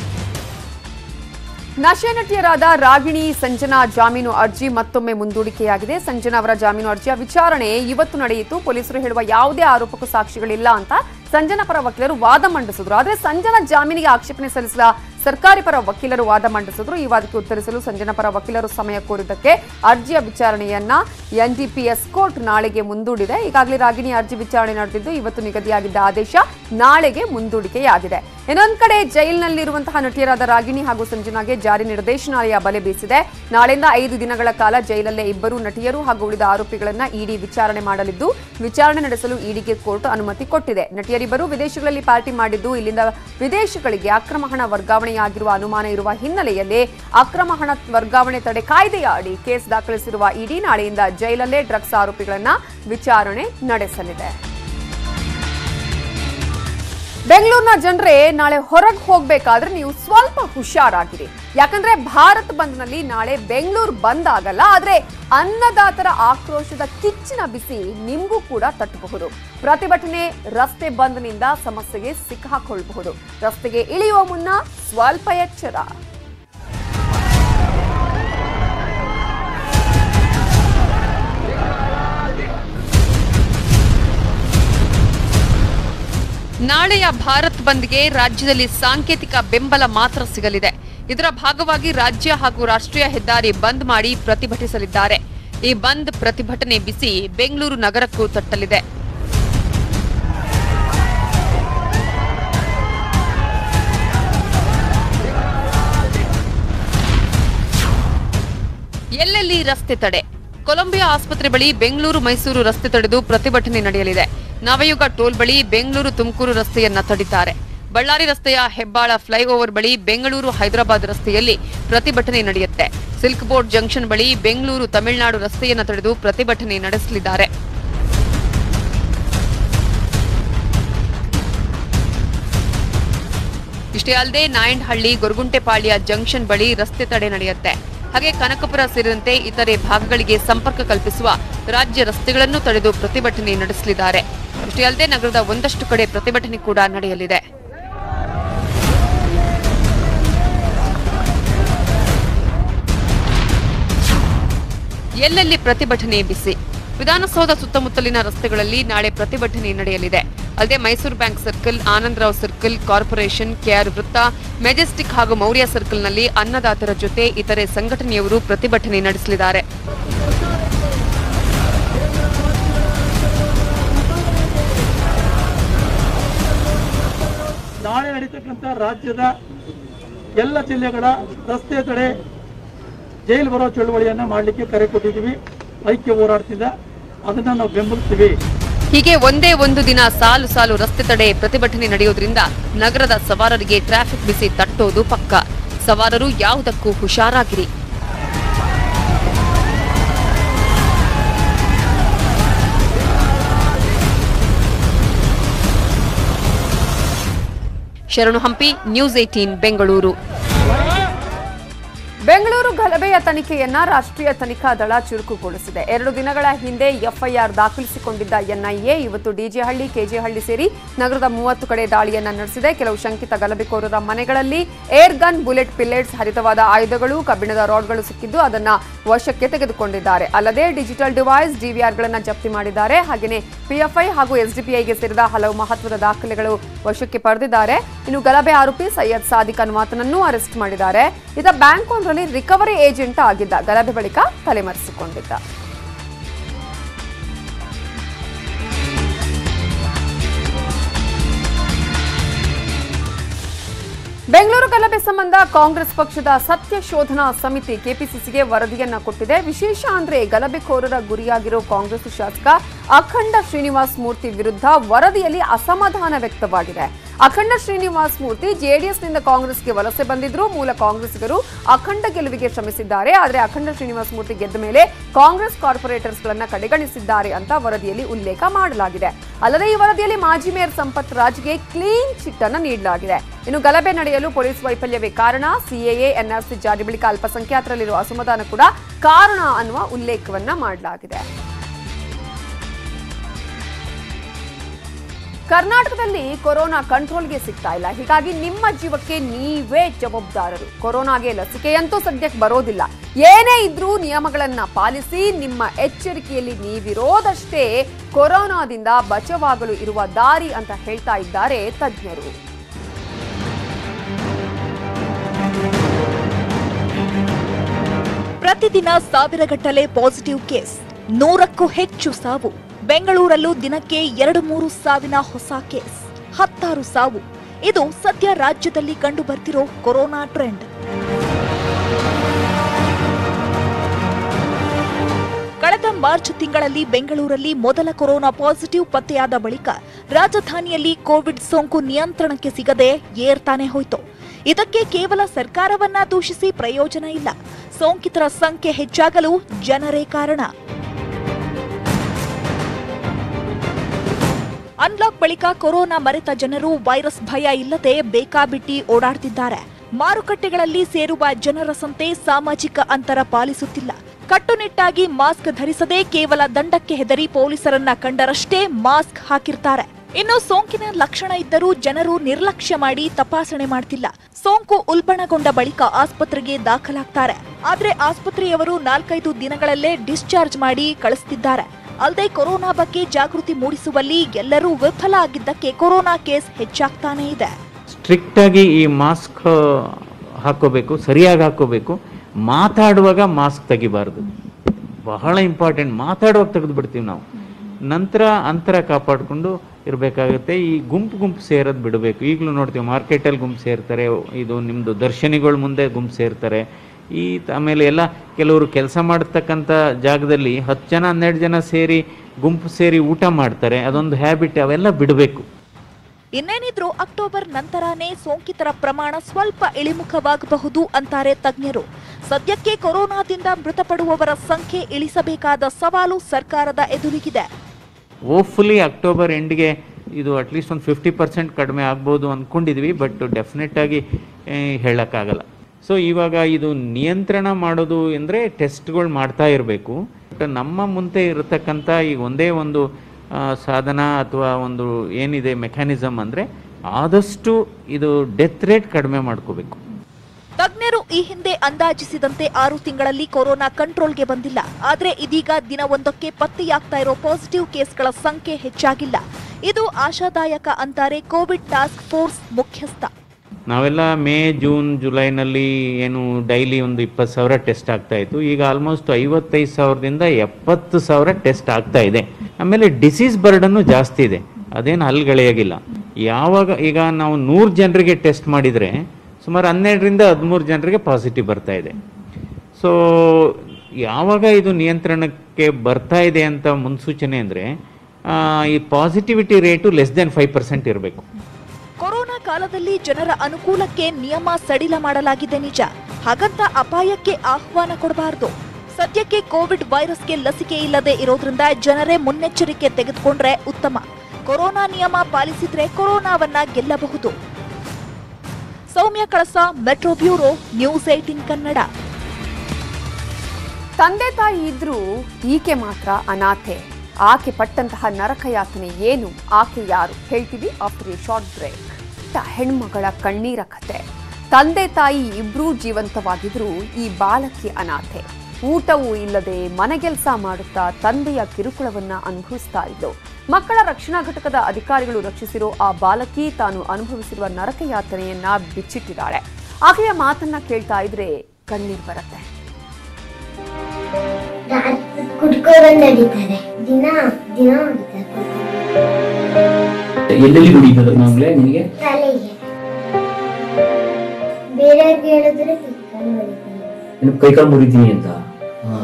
ನಶೆ ನಟಿಯರಾದ ರಾಗಿಣಿ ಸಂಜನಾ ಜಾಮೀನು ಅರ್ಜಿ ಮತ್ತೊಮ್ಮೆ ಮುಂದೂಡಿಕೆಯಾಗಿದೆ ಸಂಜನಾ ಅವರ ಜಾಮೀನು ಅರ್ಜಿಯ ವಿಚಾರಣೆ ಇವತ್ತು ನಡೆಯಿತು ಪೊಲೀಸರು ಹೇಳುವ ಯಾವುದೇ ಆರೋಪಕ್ಕೂ ಸಾಕ್ಷಿಗಳಿಲ್ಲ ಅಂತ ಸಂಜನಾ ಪರ ವಕೀಲರು ವಾದ ಮಂಡಿಸಿದ್ರು ಆದರೆ ಸಂಜನಾ ಜಾಮೀನಿಗೆ ಆಕ್ಷೇಪಣೆ ಸಲ್ಲಿಸಿದ ಸರ್ಕಾರಿ ಪರ ವಕೀಲರು ವಾದ ಮಂಡಿಸಿದ್ರು ಈ ವಾದಕ್ಕೆ ಉತ್ತರಿಸಲು ಸಂಜನಾ ಪರ ವಕೀಲರು ಸಮಯ ಕೋರಿದ್ದಕ್ಕೆ ಅರ್ಜಿಯ ವಿಚಾರಣೆಯನ್ನ ಎನ್ಡಿಪಿಎಸ್ ಕೋರ್ಟ್ ನಾಳೆಗೆ ಮುಂದೂಡಿದೆ ಈಗಾಗಲೇ ರಾಗಿಣಿ ಅರ್ಜಿ ವಿಚಾರಣೆ ನಡೆದಿದ್ದು ಇವತ್ತು ನಿಗದಿಯಾಗಿದ್ದ ಆದೇಶ ನಾಳೆಗೆ ಮುಂದೂಡಿಕೆಯಾಗಿದೆ ಇನ್ನೊಂದು ಕಡೆ ಜೈಲಿನಲ್ಲಿರುವಂತಹ ನಟಿಯರಾದ ರಾಗಿಣಿ ಹಾಗೂ ಸಂಜನಾಗೆ ಜಾರಿ ನಿರ್ದೇಶನಾಲಯ ಬಲೆ ಬೀಸಿದೆ ನಾಳೆಯಿಂದ ಐದು ದಿನಗಳ ಕಾಲ ಜೈಲಲ್ಲೇ ಇಬ್ಬರು ನಟಿಯರು ಹಾಗೂ ಉಳಿದ ಆರೋಪಿಗಳನ್ನ ಇಡಿ ವಿಚಾರಣೆ ಮಾಡಲಿದ್ದು ವಿಚಾರಣೆ ನಡೆಸಲು ಇಡಿಗೆ ಕೋರ್ಟ್ ಅನುಮತಿ ಕೊಟ್ಟಿದೆ ನಟಿಯರಿಬ್ಬರು ವಿದೇಶಗಳಲ್ಲಿ ಪಾರ್ಟಿ ಮಾಡಿದ್ದು ಇಲ್ಲಿಂದ ವಿದೇಶಗಳಿಗೆ ಅಕ್ರಮ ಹಣ ವರ್ಗಾವಣೆಯಾಗಿರುವ ಅನುಮಾನ ಇರುವ ಹಿನ್ನೆಲೆಯಲ್ಲಿ ಅಕ್ರಮ ಹಣ ವರ್ಗಾವಣೆ ತಡೆ ಕಾಯ್ದೆಯ ಅಡಿ ಕೇಸ್ ದಾಖಲಿಸಿರುವ ಇಡಿ ನಾಳೆಯಿಂದ ಜೈಲಲ್ಲೇ ಡ್ರಗ್ಸ್ ಆರೋಪಿಗಳನ್ನ ವಿಚಾರಣೆ ನಡೆಸಲಿದೆ ಬೆಂಗಳೂರಿನ ಜನರೇ ನಾಳೆ ಹೊರಗೆ ಹೋಗ್ಬೇಕಾದ್ರೆ ನೀವು ಸ್ವಲ್ಪ ಹುಷಾರಾಗಿರಿ ಯಾಕಂದ್ರೆ ಭಾರತ್ ಬಂದ್ನಲ್ಲಿ ನಾಳೆ ಬೆಂಗಳೂರು ಬಂದ್ ಆಗಲ್ಲ ಆದ್ರೆ ಅನ್ನದಾತರ ಆಕ್ರೋಶದ ಕಿಚ್ಚಿನ ಬಿಸಿ ನಿಮ್ಗೂ ಕೂಡ ತಟ್ಟಬಹುದು ಪ್ರತಿಭಟನೆ ರಸ್ತೆ ಬಂದ್ನಿಂದ ಸಮಸ್ಯೆಗೆ ಸಿಕ್ಕಾಕೊಳ್ಬಹುದು ರಸ್ತೆಗೆ ಇಳಿಯುವ ಮುನ್ನ ಸ್ವಲ್ಪ ಎಚ್ಚರ ನಾಳೆಯ ಭಾರತ್ ಬಂದ್ಗೆ ರಾಜ್ಯದಲ್ಲಿ ಸಾಂಕೇತಿಕ ಬೆಂಬಲ ಮಾತ್ರ ಸಿಗಲಿದೆ ಇದರ ಭಾಗವಾಗಿ ರಾಜ್ಯ ಹಾಗೂ ರಾಷ್ಟ್ರೀಯ ಹೆದ್ದಾರಿ ಬಂದ್ ಮಾಡಿ ಪ್ರತಿಭಟಿಸಲಿದ್ದಾರೆ ಈ ಬಂದ್ ಪ್ರತಿಭಟನೆ ಬಿಸಿ ಬೆಂಗಳೂರು ನಗರಕ್ಕೂ ತಟ್ಟಲಿದೆ ಎಲ್ಲೆಲ್ಲಿ ರಸ್ತೆ ತಡೆ ಕೊಲಂಬಿಯಾ ಆಸ್ಪತ್ರೆ ಬಳಿ ಬೆಂಗಳೂರು ಮೈಸೂರು ರಸ್ತೆ ತಡೆದು ಪ್ರತಿಭಟನೆ ನಡೆಯಲಿದೆ ನವಯುಗ ಟೋಲ್ ಬಳಿ ಬೆಂಗಳೂರು ತುಮಕೂರು ರಸ್ತೆಯನ್ನ ತಡಿತಾರೆ ಬಳ್ಳಾರಿ ರಸ್ತೆಯ ಹೆಬ್ಬಾಳ ಫ್ಲೈಓವರ್ ಬಳಿ ಬೆಂಗಳೂರು ಹೈದರಾಬಾದ್ ರಸ್ತೆಯಲ್ಲಿ ಪ್ರತಿಭಟನೆ ನಡೆಯುತ್ತೆ ಸಿಲ್ಕ್ ಬೋರ್ಡ್ ಜಂಕ್ಷನ್ ಬಳಿ ಬೆಂಗಳೂರು ತಮಿಳುನಾಡು ರಸ್ತೆಯನ್ನ ತಡೆದು ಪ್ರತಿಭಟನೆ ನಡೆಸಲಿದ್ದಾರೆ ಇಷ್ಟೇ ಅಲ್ಲದೆ ನಾಯಂಡಹಳ್ಳಿ ಗೊರಗುಂಟೆಪಾಳ್ಯ ಜಂಕ್ಷನ್ ಬಳಿ ರಸ್ತೆ ತಡೆ ನಡೆಯುತ್ತೆ ಹಾಗೆ ಕನಕಪುರ ಸೇರಿದಂತೆ ಇತರೆ ಭಾಗಗಳಿಗೆ ಸಂಪರ್ಕ ಕಲ್ಪಿಸುವ ರಾಜ್ಯ ರಸ್ತೆಗಳನ್ನು ತಡೆದು ಪ್ರತಿಭಟನೆ ನಡೆಸಲಿದ್ದಾರೆ ಇಷ್ಟೇ ಅಲ್ಲದೆ ನಗರದ ಒಂದಷ್ಟು ಕಡೆ ಪ್ರತಿಭಟನೆ ಕೂಡ ನಡೆಯಲಿದೆ ಎಲ್ಲೆಲ್ಲಿ ಪ್ರತಿಭಟನೆ ಬಿಸಿ ವಿಧಾನಸೌಧ ಸುತ್ತಮುತ್ತಲಿನ ರಸ್ತೆಗಳಲ್ಲಿ ನಾಳೆ ಪ್ರತಿಭಟನೆ ನಡೆಯಲಿದೆ ಅಲ್ಲದೆ Mysuru bank circle Anandrao circle corporation KR ವೃತ್ತ ಮೆಜೆಸ್ಟಿಕ್ ಹಾಗೂ ಮೌರ್ಯ ಸರ್ಕಲ್ನಲ್ಲಿ ಅನ್ನದಾತರ ಜೊತೆ ಇತರೆ ಸಂಘಟನೆಯವರು ಪ್ರತಿಭಟನೆ ನಡೆಸಲಿದ್ದಾರೆ ನಾಳೆ ನಡೀತಕ್ಕಂಥ ರಾಜ್ಯದ ಎಲ್ಲ ಜಿಲ್ಲೆಗಳ ರಸ್ತೆ ತಡೆ ಜೈಲು ಬರೋ ಚಳುವಳಿಯನ್ನ ಮಾಡಲಿಕ್ಕೆ ಕರೆ ಕೊಟ್ಟಿದ್ದೀವಿ ಐಕ್ಯ ಹೋರಾಟದಿಂದ ಅದನ್ನ ನಾವು ಬೆಂಬಲಿಸ್ತೀವಿ ಹೀಗೆ ಒಂದೇ ಒಂದು ದಿನ ಸಾಲು ಸಾಲು ರಸ್ತೆ ತಡೆ ಪ್ರತಿಭಟನೆ ನಡೆಯೋದ್ರಿಂದ ನಗರದ ಸವಾರರಿಗೆ ಟ್ರಾಫಿಕ್ ಬಿಸಿ ತಟ್ಟೋದು ಪಕ್ಕ ಸವಾರರು ಯಾವುದಕ್ಕೂ ಹುಷಾರಾಗಿರಿ ಶರಣು ಹಂಪಿ ನ್ಯೂಸ್ ಏಟೀನ್ ಬೆಂಗಳೂರು ಬೆಂಗಳೂರು ಗಲಭೆಯ ತನಿಖೆಯನ್ನ ರಾಷ್ಟ್ರೀಯ ತನಿಖಾ ದಳ ಚುರುಕುಗೊಳಿಸಿದೆ ಎರಡು ದಿನಗಳ ಹಿಂದೆ ಎಫ್ಐಆರ್ ದಾಖಲಿಸಿಕೊಂಡಿದ್ದ ಎನ್ಐಎ ಇವತ್ತು ಡಿಜೆಹಳ್ಳಿ ಕೆಜೆಹಳ್ಳಿ ಸೇರಿ ನಗರದ ಮೂವತ್ತು ಕಡೆ ದಾಳಿಯನ್ನ ನಡೆಸಿದೆ ಕೆಲವು ಶಂಕಿತ ಗಲಭೆಕೋರರ ಮನೆಗಳಲ್ಲಿ ಏರ್ ಗನ್ ಬುಲೆಟ್ ಪಿಲ್ಲೆಟ್ಸ್ ಹರಿತವಾದ ಆಯುಧಗಳು ಕಬ್ಬಿಣದ ರಾಡ್ಗಳು ಸಿಕ್ಕಿದ್ದು ಅದನ್ನ ವಶಕ್ಕೆ ತೆಗೆದುಕೊಂಡಿದ್ದಾರೆ ಅಲ್ಲದೆ ಡಿಜಿಟಲ್ ಡಿವೈಸ್ ಡಿವಿಆರ್ಗಳನ್ನ ಜಪ್ತಿ ಮಾಡಿದ್ದಾರೆ ಹಾಗೆಯೇ ಪಿಎಫ್ಐ ಹಾಗೂ ಎಸ್ಡಿಪಿಐಗೆ ಸೇರಿದ ಹಲವು ಮಹತ್ವದ ದಾಖಲೆಗಳು ವಶಕ್ಕೆ ಪಡೆದಿದ್ದಾರೆ ಇನ್ನು ಗಲಭೆ ಆರೋಪಿ ಸೈಯದ್ ಸಾದಿಕ್ ಅನ್ವಾತನನ್ನು ಅರೆಸ್ಟ್ ಮಾಡಿದ್ದಾರೆ ಈತ ಬ್ಯಾಂಕ್ ಒಂದರಲ್ಲಿ ರಿಕವರಿ ಏಜೆಂಟ್ ಆಗಿದ್ದ ಗಲಭೆ ಬಳಿಕ ತಲೆಮರೆಸಿಕೊಂಡಿದ್ದ ಬೆಂಗಳೂರು ಗಲಭೆ ಸಂಬಂಧ ಕಾಂಗ್ರೆಸ್ ಪಕ್ಷದ ಸತ್ಯ ಶೋಧನಾ ಸಮಿತಿ ಕೆಪಿಸಿಸಿಗೆ ವರದಿಯನ್ನ ಕೊಟ್ಟಿದೆ ವಿಶೇಷ ಅಂದ್ರೆ ಗಲಭೆಕೋರರ ಗುರಿಯಾಗಿರೋ ಕಾಂಗ್ರೆಸ್ ಶಾಸಕ ಅಖಂಡ ಶ್ರೀನಿವಾಸ್ ಮೂರ್ತಿ ವಿರುದ್ಧ ವರದಿಯಲ್ಲಿ ಅಸಮಾಧಾನ ವ್ಯಕ್ತವಾಗಿದೆ ಅಖಂಡ ಶ್ರೀನಿವಾಸ್ ಮೂರ್ತಿ ಜೆಡಿಎಸ್ನಿಂದ ಕಾಂಗ್ರೆಸ್ಗೆ ವಲಸೆ ಬಂದಿದ್ರು ಮೂಲ ಕಾಂಗ್ರೆಸ್ಸಿಗರು ಅಖಂಡ ಗೆಲುವಿಗೆ ಶ್ರಮಿಸಿದ್ದಾರೆ ಆದರೆ ಅಖಂಡ ಶ್ರೀನಿವಾಸ್ ಮೂರ್ತಿ ಗೆದ್ದ ಮೇಲೆ ಕಾಂಗ್ರೆಸ್ ಕಾರ್ಪೊರೇಟರ್ಸ್ಗಳನ್ನ ಕಡೆಗಣಿಸಿದ್ದಾರೆ ಅಂತ ವರದಿಯಲ್ಲಿ ಉಲ್ಲೇಖ ಮಾಡಲಾಗಿದೆ ಅಲ್ಲದೆ ಈ ವರದಿಯಲ್ಲಿ ಮಾಜಿ ಮೇಯರ್ ಸಂಪತ್ ರಾಜ್ಗೆ ಕ್ಲೀನ್ ಚಿಟ್ ಅನ್ನು ನೀಡಲಾಗಿದೆ ಇನ್ನು ಗಲಭೆ ನಡೆಯಲು ಪೊಲೀಸ್ ವೈಫಲ್ಯವೇ ಕಾರಣ ಸಿಎಎ ಎನ್ಆರ್ಸಿ ಜಾರಿ ಬಳಿಕ ಅಲ್ಪಸಂಖ್ಯಾತರಲ್ಲಿರುವ ಅಸಮಾಧಾನ ಕೂಡ ಕಾರಣ ಅನ್ನುವ ಉಲ್ಲೇಖವನ್ನ ಮಾಡಲಾಗಿದೆ ಕರ್ನಾಟಕದಲ್ಲಿ ಕೊರೋನಾ ಕಂಟ್ರೋಲ್ಗೆ ಸಿಗ್ತಾ ಇಲ್ಲ ಹೀಗಾಗಿ ನಿಮ್ಮ ಜೀವಕ್ಕೆ ನೀವೇ ಜವಾಬ್ದಾರರು ಕೊರೋನಾಗೆ ಲಸಿಕೆಯಂತೂ ಸದ್ಯಕ್ಕೆ ಬರೋದಿಲ್ಲ ಏನೇ ಇದ್ರೂ ನಿಯಮಗಳನ್ನ ಪಾಲಿಸಿ ನಿಮ್ಮ ಎಚ್ಚರಿಕೆಯಲ್ಲಿ ನೀವಿರೋದಷ್ಟೇ ಕೊರೋನಾದಿಂದ ಬಚಾವಾಗಲು ಇರುವ ದಾರಿ ಅಂತ ಹೇಳ್ತಾ ಇದ್ದಾರೆ ತಜ್ಞರು ಪ್ರತಿದಿನ ಸಾವಿರಗಟ್ಟಲೆ ಪಾಸಿಟಿವ್ ಕೇಸ್ ನೂರಕ್ಕೂ ಹೆಚ್ಚು ಸಾವು ಬೆಂಗಳೂರಲ್ಲೂ ದಿನಕ್ಕೆ ಎರಡು ಮೂರು ಸಾವಿನ ಹೊಸ ಕೇಸ್ ಹತ್ತಾರು ಸಾವು ಇದು ಸದ್ಯ ರಾಜ್ಯದಲ್ಲಿ ಕಂಡು ಬರ್ತಿರೋ ಕೊರೋನಾ ಟ್ರೆಂಡ್ ಕಳೆದ ಮಾರ್ಚ್ ತಿಂಗಳಲ್ಲಿ ಬೆಂಗಳೂರಲ್ಲಿ ಮೊದಲ ಕೊರೋನಾ ಪಾಸಿಟಿವ್ ಪತ್ತೆಯಾದ ಬಳಿಕ ರಾಜಧಾನಿಯಲ್ಲಿ ಕೋವಿಡ್ ಸೋಂಕು ನಿಯಂತ್ರಣಕ್ಕೆ ಸಿಗದೆ ಏರ್ತಾನೆ ಹೋಯ್ತು ಇದಕ್ಕೆ ಕೇವಲ ಸರ್ಕಾರವನ್ನ ದೂಷಿಸಿ ಪ್ರಯೋಜನ ಇಲ್ಲ ಸೋಂಕಿತರ ಸಂಖ್ಯೆ ಹೆಚ್ಚಾಗಲು ಜನರೇ ಕಾರಣ ಅನ್ಲಾಕ್ ಬಳಿಕ ಕೊರೋನಾ ಮರೆತ ಜನರು ವೈರಸ್ ಭಯ ಇಲ್ಲದೆ ಬೇಕಾಬಿಟ್ಟಿ ಓಡಾಡ್ತಿದ್ದಾರೆ ಮಾರುಕಟ್ಟೆಗಳಲ್ಲಿ ಸೇರುವ ಜನರ ಸಂತೆ ಸಾಮಾಜಿಕ ಅಂತರ ಪಾಲಿಸುತ್ತಿಲ್ಲ ಕಟ್ಟುನಿಟ್ಟಾಗಿ ಮಾಸ್ಕ್ ಧರಿಸದೆ ಕೇವಲ ದಂಡಕ್ಕೆ ಹೆದರಿ ಪೊಲೀಸರನ್ನ ಕಂಡರಷ್ಟೇ ಮಾಸ್ಕ್ ಹಾಕಿರ್ತಾರೆ ಇನ್ನು ಸೋಂಕಿನ ಲಕ್ಷಣ ಇದ್ದರೂ ಜನರು ನಿರ್ಲಕ್ಷ್ಯ ಮಾಡಿ ತಪಾಸಣೆ ಮಾಡ್ತಿಲ್ಲ ಸೋಂಕು ಉಲ್ಬಣಗೊಂಡ ಬಳಿಕ ಆಸ್ಪತ್ರೆಗೆ ದಾಖಲಾಗ್ತಾರೆ ಆದ್ರೆ ಆಸ್ಪತ್ರೆಯವರು ನಾಲ್ಕೈದು ದಿನಗಳಲ್ಲೇ ಡಿಸ್ಚಾರ್ಜ್ ಮಾಡಿ ಕಳಿಸ್ತಿದ್ದಾರೆ ಅಲ್ಲದೆ ಕೊರೋನಾ ಬಗ್ಗೆ ಜಾಗೃತಿ ಮೂಡಿಸುವಲ್ಲಿ ಎಲ್ಲರೂ ವಿಫಲ ಆಗಿದ್ದಕ್ಕೆ ಕೊರೋನಾ ಕೇಸ್ ಹೆಚ್ಚಾಗ್ತಾನೇ ಇದೆ ಸ್ಟ್ರಿಕ್ಟ್ ಆಗಿ ಈ ಮಾಸ್ಕ್ ಹಾಕೋಬೇಕು ಸರಿಯಾಗಿ ಹಾಕೋಬೇಕು ಮಾತಾಡುವಾಗ ಮಾಸ್ಕ್ ತೆಗಿಬಾರ್ದು ಬಹಳ ಇಂಪಾರ್ಟೆಂಟ್ ಮಾತಾಡುವಾಗ ತೆಗೆದು ಬಿಡ್ತೀವಿ ನಾವು ನಂತರ ಅಂತರ ಕಾಪಾಡಿಕೊಂಡು ಇರಬೇಕಾಗುತ್ತೆ ಈ ಗುಂಪು ಗುಂಪು ಸೇರೋದು ಬಿಡಬೇಕು ಈಗಲೂ ನೋಡ್ತೀವಿ ಮಾರ್ಕೆಟಲ್ಲಿ ಗುಂಪು ಸೇರ್ತಾರೆ ಇದು ನಿಮ್ಮದು ದರ್ಶನಿಗಳ ಮುಂದೆ ಗುಂಪು ಸೇರ್ತಾರೆ ಈ ತ- ಆಮೇಲೆ ಎಲ್ಲ ಕೆಲವರು ಕೆಲಸ ಮಾಡತಕ್ಕಂಥ ಜಾಗದಲ್ಲಿ ಹತ್ತು ಜನ ಹನ್ನೆರಡು ಜನ ಸೇರಿ ಗುಂಪು ಸೇರಿ ಊಟ ಮಾಡ್ತಾರೆ ಅದೊಂದು ಹ್ಯಾಬಿಟ್ ಅವೆಲ್ಲ ಬಿಡಬೇಕು ಇನ್ನೇನಿದ್ರು ಅಕ್ಟೋಬರ್ ನಂತರನೇ ಸೋಂಕಿತರ ಪ್ರಮಾಣ ಸ್ವಲ್ಪ ಇಳಿಮುಖವಾಗಬಹುದು ಅಂತಾರೆ ತಜ್ಞರು ಸದ್ಯಕ್ಕೆ ಕೊರೋನಾದಿಂದ ಮೃತಪಡುವವರ ಸಂಖ್ಯೆ ಇಳಿಸಬೇಕಾದ ಸವಾಲು ಸರ್ಕಾರದ ಎದುರಿಗಿದೆ ಹೋಪ್ಫುಲಿ ಅಕ್ಟೋಬರ್ ಎಂಡ್ಗೆ ಇದು ಅಟ್ಲೀಸ್ಟ್ ಒಂದು ಫಿಫ್ಟಿ ಪರ್ಸೆಂಟ್ ಕಡಿಮೆ ಆಗ್ಬೋದು ಅಂದ್ಕೊಂಡಿದ್ವಿ ಬಟ್ ಡೆಫಿನೆಟ್ ಆಗಿ ಆ, ಹೇಳೋಕ್ಕಾಗಲ್ಲ ಸೊ ಇವಾಗ ಇದು ನಿಯಂತ್ರಣ ಮಾಡೋದು ಅಂದರೆ ಟೆಸ್ಟ್ಗಳು ಮಾಡ್ತಾ ಇರಬೇಕು ಬಟ್ ನಮ್ಮ ಮುಂದೆ ಇರತಕ್ಕಂಥ ಈಗ ಒಂದೇ ಒಂದು ಆ, ಸಾಧನ ಅಥವಾ ಒಂದು ಏನಿದೆ ಮೆಕ್ಯಾನಿಸಮ್ ಅಂದರೆ ಆದಷ್ಟು ಇದು ಡೆತ್ ರೇಟ್ ಕಡಿಮೆ ಮಾಡ್ಕೋಬೇಕು ತಜ್ಞರು ಈ ಹಿಂದೆ ಅಂದಾಜಿಸಿದಂತೆ ಆರು ತಿಂಗಳಲ್ಲಿ ಕೊರೋನಾ ಕಂಟ್ರೋಲ್ಗೆ ಬಂದಿಲ್ಲ ಆದ್ರೆ ಇದೀಗ ದಿನವೊಂದಕ್ಕೆ ಪತ್ತೆಯಾಗ್ತಾ ಇರೋ ಪಾಸಿಟಿವ್ ಕೇಸ್ಗಳ ಸಂಖ್ಯೆ ಹೆಚ್ಚಾಗಿಲ್ಲ ಇದು ಆಶಾದಾಯಕ ಅಂತಾರೆ ಕೋವಿಡ್ ಟಾಸ್ಕ್ ಫೋರ್ಸ್ ಮುಖ್ಯಸ್ಥ ನಾವೆಲ್ಲ ಮೇ ಜೂನ್ ಜುಲೈನಲ್ಲಿ ಏನು ಡೈಲಿ ಒಂದು ಇಪ್ಪತ್ತು ಸಾವಿರ ಟೆಸ್ಟ್ ಆಗ್ತಾ ಇತ್ತು ಈಗ ಆಲ್ಮೋಸ್ಟ್ ಐವತ್ತೈದು ಸಾವಿರದಿಂದ ಎಪ್ಪತ್ತು ಸಾವಿರ ಟೆಸ್ಟ್ ಆಗ್ತಾ ಇದೆ ಆಮೇಲೆ ಡಿಸೀಸ್ ಬರ್ಡನ್ನು ಜಾಸ್ತಿ ಇದೆ ಅದೇನು ಹಲ್ಗಳೆಯಾಗಿಲ್ಲ ಯಾವಾಗ ಈಗ ನಾವು ನೂರು ಜನರಿಗೆ ಟೆಸ್ಟ್ ಮಾಡಿದರೆ ಸುಮಾರು ಹನ್ನೆರಡರಿಂದ ಹದಿಮೂರು ಜನರಿಗೆ ಪಾಸಿಟಿವ್ ಬರ್ತಾ ಇದೆ ಸೊ ಯಾವಾಗ ಇದು ನಿಯಂತ್ರಣಕ್ಕೆ ಬರ್ತಾ ಇದೆ ಅಂತ ಮುನ್ಸೂಚನೆ ಅಂದರೆ ಈ positivity rate less than five percent ಇರಬೇಕು ಕೊರೋನಾ ಕಾಲದಲ್ಲಿ ಜನರ ಅನುಕೂಲಕ್ಕೆ ನಿಯಮ ಸಡಿಲ ಮಾಡಲಾಗಿದೆ ನಿಜ ಹಾಗಂತ ಅಪಾಯಕ್ಕೆ ಆಹ್ವಾನ ಕೊಡಬಾರದು ಸದ್ಯಕ್ಕೆ ಕೋವಿಡ್ ವೈರಸ್ಗೆ ಲಸಿಕೆ ಇಲ್ಲದೆ ಇರೋದ್ರಿಂದ ಜನರೇ ಮುನ್ನೆಚ್ಚರಿಕೆ ತೆಗೆದುಕೊಂಡ್ರೆ ಉತ್ತಮ ಕೊರೋನಾ ನಿಯಮ ಪಾಲಿಸಿದ್ರೆ ಕೊರೋನಾವನ್ನ ಗೆಲ್ಲಬಹುದು Soumya Kalasa metro bureau news eighteen Kannada ತಂದೆ ತಾಯಿ ಇದ್ರೂ ಈಕೆ ಮಾತ್ರ ಅನಾಥೆ ಆಕೆ ಪಟ್ಟಂತಹ ನರಕಯಾತನೆ ಏನು ಆಕೆ ಯಾರು ಹೇಳ್ತೀವಿ ಆಫ್ಟರ್ ಎ ಶಾರ್ಟ್ ಬ್ರೇಕ್ ಹೆಣ್ಮಗಳ ಕಣ್ಣೀರ ಕತೆ ತಂದೆ ತಾಯಿ ಇಬ್ರೂ ಜೀವಂತವಾಗಿದ್ರೂ ಈ ಬಾಲಕಿ ಅನಾಥೆ ಊಟವೂ ಇಲ್ಲದೆ ಮನೆಗೆಲ್ಸ ಮಾಡುತ್ತಾ ತಂದೆಯ ಕಿರುಕುಳವನ್ನ ಅನುಭವಿಸ್ತಾ ಇದ್ಲು ಮಕ್ಕಳ ರಕ್ಷಣಾ ಘಟಕದ ಅಧಿಕಾರಿಗಳು ರಕ್ಷಿಸಿರೋ ಆ ಬಾಲಕಿ ತಾನು ಅನುಭವಿಸಿರುವ ನರಕಯಾತನೆಯನ್ನ ಬಿಚ್ಚಿಟ್ಟಿದ್ದಾಳೆ ಆಕೆಯ ಮಾತನ್ನ ಕೇಳ್ತಾ ಇದ್ರೆ ಕಣ್ಣೀರ್ ಬರುತ್ತೆ ಕುಟ್ಕೊಂಡು ನಡೀತಾರೆ ದಿನ ದಿನ ಹೊಡಿತಾರೆ ಎಲ್ಲೆಲ್ಲಿ ಕುಡಿತದ ಮಗಳೇ ನಿನಗೆ ತಲೆಗೆ ಬೇರೆಯವ್ರಿಗೆ ಹೇಳಿದ್ರೆ ಕುಟ್ಕೊಂಡು ಹೊಡಿತಾರೆ ನಿನ್ ಕೈಕಾಲು ಮುರಿತೀನಿ ಅಂತ ಹಾ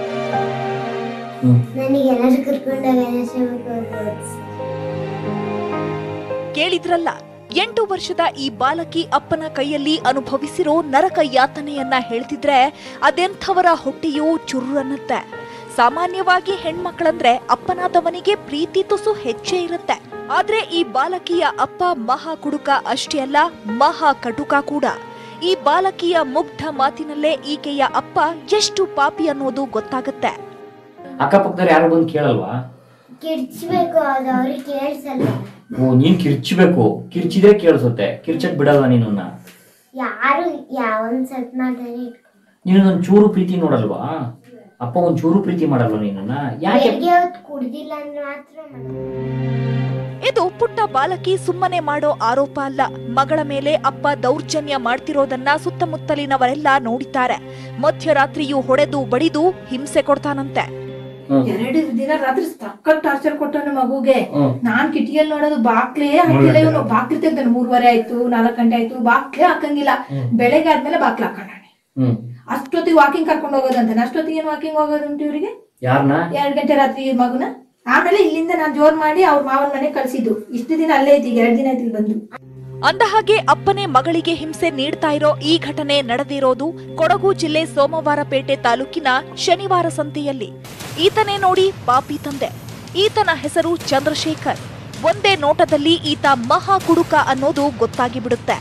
ಹ್ಮ್ ನನಗೆ ಎಲ್ಲರೂ ಕರ್ಕೊಂಡಾಗ ಓದಿಸ್ತಾರೆ ಕೇಳಿದ್ರಲ್ಲ ಎಂಟು ವರ್ಷದ ಈ ಬಾಲಕಿ ಅಪ್ಪನ ಕೈಯಲ್ಲಿ ಅನುಭವಿಸಿರೋ ನರಕ ಯಾತನೆಯನ್ನ ಹೇಳ್ತಿದ್ರೆ ಅದೆಂಥವರ ಹೊಟ್ಟೆಯೂ ಚುರುರನ್ನತ್ತೆ ಸಾಮಾನ್ಯವಾಗಿ ಹೆಣ್ಮಕ್ಳಂದ್ರೆ ಅಪ್ಪನಾದವನಿಗೆ ಪ್ರೀತಿ ತುಸು ಹೆಚ್ಚೇ ಇರುತ್ತೆ ಆದ್ರೆ ಈ ಬಾಲಕಿಯ ಅಪ್ಪ ಮಹಾ ಕುಡುಕ ಅಷ್ಟೇ ಅಲ್ಲ ಮಹಾ ಕಟುಕ ಕೂಡ ಈ ಬಾಲಕಿಯ ಮುಗ್ಧ ಮಾತಿನಲ್ಲೇ ಈಕೆಯ ಅಪ್ಪ ಎಷ್ಟು ಪಾಪಿ ಅನ್ನೋದು ಗೊತ್ತಾಗತ್ತೆ ಅಕ್ಕಪಕ್ಕದವ್ರು ಯಾರು ಬಂದು ಕೇಳಲ್ವಾ ಕಿರ್ಚ್ಬೇಕು ಅದು ಅವ್ರಿಗೆ ಕೇಳಿಸಲ್ಲ ಓ ನೀನ್ ಕಿರ್ಚಬೇಕು ಕಿರ್ಚಿದ್ರೆ ಕೇಳಿಸುತ್ತೆ ಕಿರ್ಚಕ್ ಬಿಡಲ್ವಾ ನೀನನ್ನ ಯಾರು ಯಾವೊಂದ್ ಸ್ವಲ್ಪ ಮಾತಾಡಿ ನೀನು ಒಂದ್ ಚೂರು ಪ್ರೀತಿ ನೋಡಲ್ವಾ ಅಪ್ಪ ಒಂದ್ ಚೂರು ಪ್ರೀತಿ ಮಾಡಲ್ವಾ ನೀನನ್ನ ಯಾಕೆ ಬೆಳಿಗ್ಗೆ ಹೊತ್ತು ಕುಡ್ದಿಲ್ಲ ಅಂದ್ರೆ ಮಾತ್ರ ಮಾಡ್ತಾರೆ. ಇದು ಪುಟ್ಟ ಬಾಲಕಿ ಸುಮ್ಮನೆ ಮಾಡೋ ಆರೋಪ ಅಲ್ಲ ಮಗಳ ಮೇಲೆ ಅಪ್ಪ ದೌರ್ಜನ್ಯ ಮಾಡ್ತಿರೋದನ್ನ ಸುತ್ತಮುತ್ತಲಿನವರೆಲ್ಲ ನೋಡಿದ್ದಾರೆ ಮಧ್ಯರಾತ್ರಿಯೂ ಹೊಡೆದು ಬಡಿದು ಹಿಂಸೆ ಕೊಡ್ತಾನಂತೆ ಎರಡು ದಿನ ರಾತ್ರಿ ಸಖತ್ ಟಾರ್ಚರ್ ಕೊಟ್ಟವನು ಮಗುಗೆ ಹ್ಮ್. ನಾನ್ ಕಿಟಿಯಲ್ಲಿ ನೋಡೋದು ಬಾಕ್ಲೇ ಹಾಕಿಲ್ಲ ಇವನು ಬಾಕ್ಲಿ ತೆಗ್ದಾನೆ ಮೂರುವರೆ ಆಯ್ತು ನಾಲ್ಕು ಗಂಟೆ ಆಯ್ತು ಬಾಕ್ಲೇ ಹಾಕಂಗಿಲ್ಲ ಬೆಳಗ್ಗೆ ಆದ್ಮೇಲೆ ಬಾಕ್ಲ ಹಾಕೊಂಡಾನೆ ಹ್ಮ್ ಅಷ್ಟೊತ್ತಿಗೆ ವಾಕಿಂಗ್ ಕರ್ಕೊಂಡು ಹೋಗೋದಂತಾನೆ ಅಷ್ಟೊತ್ತಿಗೆ ಏನ್ ವಾಕಿಂಗ್ ಹೋಗೋದುಂಟು ಇವರಿಗೆ ಯಾರನ್ನ ಎರಡ್ ಗಂಟೆ ರಾತ್ರಿ ಈ ಮಗುನ ಆಮೇಲೆ ಇಲ್ಲಿಂದ ನಾನ್ ಜೋರ್ ಮಾಡಿ ಅವ್ರ ಮಾವನ ಮನೆ ಕಳ್ಸಿದ್ದು ಇಷ್ಟು ದಿನ ಅಲ್ಲೇ ಐತಿ ಈಗ ಎರಡ್ ದಿನ ಆಯ್ತು ಇಲ್ಲಿ ಬಂದು ಅಂದಹಾಗೆ ಅಪ್ಪನೇ ಮಗಳಿಗೆ ಹಿಂಸೆ ನೀಡ್ತಾ ಇರೋ ಈ ಘಟನೆ ನಡೆದಿರೋದು ಕೊಡಗು ಜಿಲ್ಲೆ ಸೋಮವಾರಪೇಟೆ ತಾಲೂಕಿನ ಶನಿವಾರ ಸಂತೆಯಲ್ಲಿ ಈತನೇ ನೋಡಿ ಪಾಪಿ ತಂದೆ ಈತನ ಹೆಸರು ಚಂದ್ರಶೇಖರ್ ಒಂದೇ ನೋಟದಲ್ಲಿ ಈತ ಮಹಾ ಕುಡುಕ ಅನ್ನೋದು ಗೊತ್ತಾಗಿ ಬಿಡುತ್ತೆ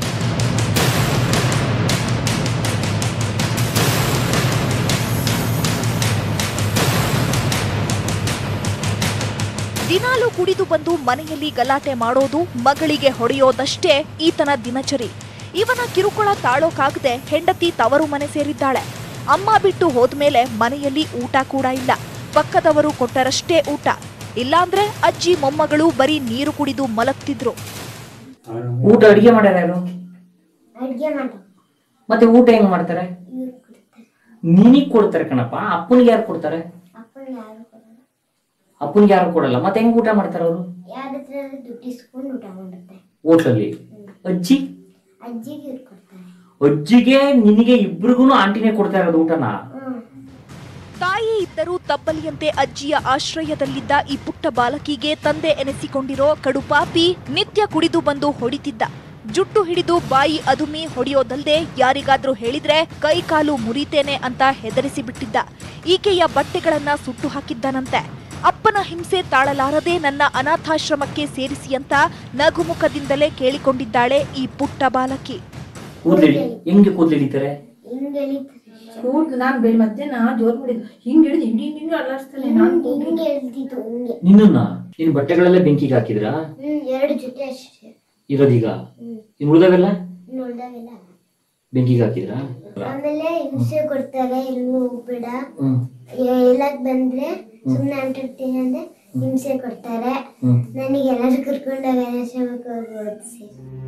ದಿನಾಲು ಕುಡಿದು ಬಂದು ಮನೆಯಲ್ಲಿ ಗಲಾಟೆ ಮಾಡೋದು ಮಗಳಿಗೆ ಹೊಡೆಯೋದಷ್ಟೇ ಈತನ ದಿನಚರಿ ಇವನ ಕಿರುಕುಳ ತಾಳೋಕಾಗದೆ ಹೆಂಡತಿ ತವರು ಮನೆ ಸೇರಿದ್ದಾಳೆ ಅಮ್ಮ ಬಿಟ್ಟು ಹೋದ್ಮೇಲೆ ಮನೆಯಲ್ಲಿ ಊಟ ಕೂಡ ಇಲ್ಲ ಪಕ್ಕದವರು ಕೊಟ್ಟರಷ್ಟೇ ಊಟ ಇಲ್ಲಾಂದ್ರೆ ಅಜ್ಜಿ ಮೊಮ್ಮಗಳು ಬರೀ ನೀರು ಕುಡಿದು ಮಲಗ್ತಿದ್ರು ಊಟ ಅಡಿಗೆ ಮಾಡ್ಯಾರ ಯಾರು ಅಡ್ಗೆ ಮಾಡಿ ಮತ್ತೆ ಊಟ ಹೆಂಗ್ ಮಾಡ್ತಾರೆ ಇವ್ರು ಕೊಡ್ತಾರೆ ನಿನಗ್ ಕೊಡ್ತಾರೆ ಕಣಪ್ಪ ಅಪ್ಪನಿಗೆ ಯಾರು ಕೊಡ್ತಾರೆ ಅಪ್ಪನ ಯಾರು ಕೊಡಲ್ಲ ಅಪ್ಪನಿಗೆ ಯಾರು ಕೊಡಲ್ಲ ಮತ್ತೆ ಹೆಂಗ್ ಊಟ ಮಾಡ್ತಾರೆ ಅವರು ಯಾರ ಹತ್ರ ದುಡ್ಡು ಇಸ್ಕೊಂಡು ಊಟ ಮಾಡುತ್ತೆ ಹೋಟ್ಲಲ್ಲಿ ಅಜ್ಜಿ ಅಜ್ಜಿಗೆ ಇವ್ರು ಕೊಡ್ತಾರೆ ಅಜ್ಜಿಗೆ ನಿನಗೆ ಇಬ್ರಿಗೂ ಆಂಟಿನೇ ಕೊಡ್ತಾ ಇರೋದು ಊಟನ ಹ್ಮ್ ತಾಯಿ ಇದ್ದರೂ ತಬ್ಬಲಿಯಂತೆ ಅಜ್ಜಿಯ ಆಶ್ರಯದಲ್ಲಿದ್ದ ಈ ಪುಟ್ಟ ಬಾಲಕಿಗೆ ತಂದೆ ಎನಿಸಿಕೊಂಡಿರೋ ಕಡುಪಾಪಿ ನಿತ್ಯ ಕುಡಿದು ಬಂದು ಹೊಡಿತಿದ್ದ ಜುಟ್ಟು ಹಿಡಿದು ಬಾಯಿ ಅದುಮಿ ಹೊಡೆಯೋದಲ್ದೆ ಯಾರಿಗಾದ್ರೂ ಹೇಳಿದ್ರೆ ಕೈ ಕಾಲು ಮುರಿತೇನೆ ಅಂತ ಹೆದರಿಸಿ ಬಿಟ್ಟಿದ್ದ ಈಕೆಯ ಬಟ್ಟೆಗಳನ್ನ ಸುಟ್ಟು ಹಾಕಿದ್ದನಂತೆ ಅಪ್ಪನ ಹಿಂಸೆ ತಾಳಲಾರದೆ ನನ್ನ ಅನಾಥಾಶ್ರಮಕ್ಕೆ ಸೇರಿಸಿ ಅಂತ ನಗುಮುಖದಿಂದಲೇ ಕೇಳಿಕೊಂಡಿದ್ದಾಳೆ ಈ ಪುಟ್ಟ ಬಾಲಕಿ ಕೂದ್ಲಿಡಿ ಹೆಂಗೆ ಕೂದ್ಲಿಡಿತಾರೆ ಹಿಂಗ್ ಎಳಿತಾರೆ ಕೂಡ್ ನಾನ್ ಬೆಳ್ ಮತ್ತೆ ನಾ ಜೋರ್ ಮಾಡಿದ್ದು ಹಿಂಗ್ ಹಿಡಿದು ಹಿಂಗ್ ಹಿಂಗ್ ಹಿಂಗ್ ಅಲ್ಲಾಡ್ಸ್ತಾನೆ ನಾನ್ ಹಿಂಗ್ ಹಿಂಗ್ ಎಳ್ದಿದ್ದು ಹಿಂಗೆ ನಿನ್ನನ್ನ ನಿನ್ ಬಟ್ಟೆಗಳೆಲ್ಲ ಬೆಂಕಿಗೆ ಹಾಕಿದ್ರಾ ಹ್ಮ್ ಎರಡು ಜೊತೆ ಅಷ್ಟೇ ಇರೋದೀಗ ಹ್ಮ್ ಇನ್ ಉಳ್ದವೆಲ್ಲ ನೋಡ್ದಾಗೆಲ್ಲ ಬೆಂಕಿಗೆ ಹಾಕಿದ್ರಾ ಆಮೇಲೆ ಹಿಂಸೆ ಕೊಡ್ತಾರೆ ಎಲ್ಲೂ ಹೋಗ್ಬೇಡ ಹ್ಮ್ ಎಲ್ಲಕ್ ಬಂದ್ರೆ ಸುಮ್ನೆ ಅಂಟಿರ್ತೀನಿ ಅಂದ್ರೆ ಹಿಂಸೆ ಕೊಡ್ತಾರೆ ಹ್ಮ್ ನನಗೆ ಎಲ್ಲರೂ ಕರ್ಕೊಂಡೋಗ ಆಶ್ರಮಕ್ಕೆ ಹೋಗಿ ಓದಿಸಿ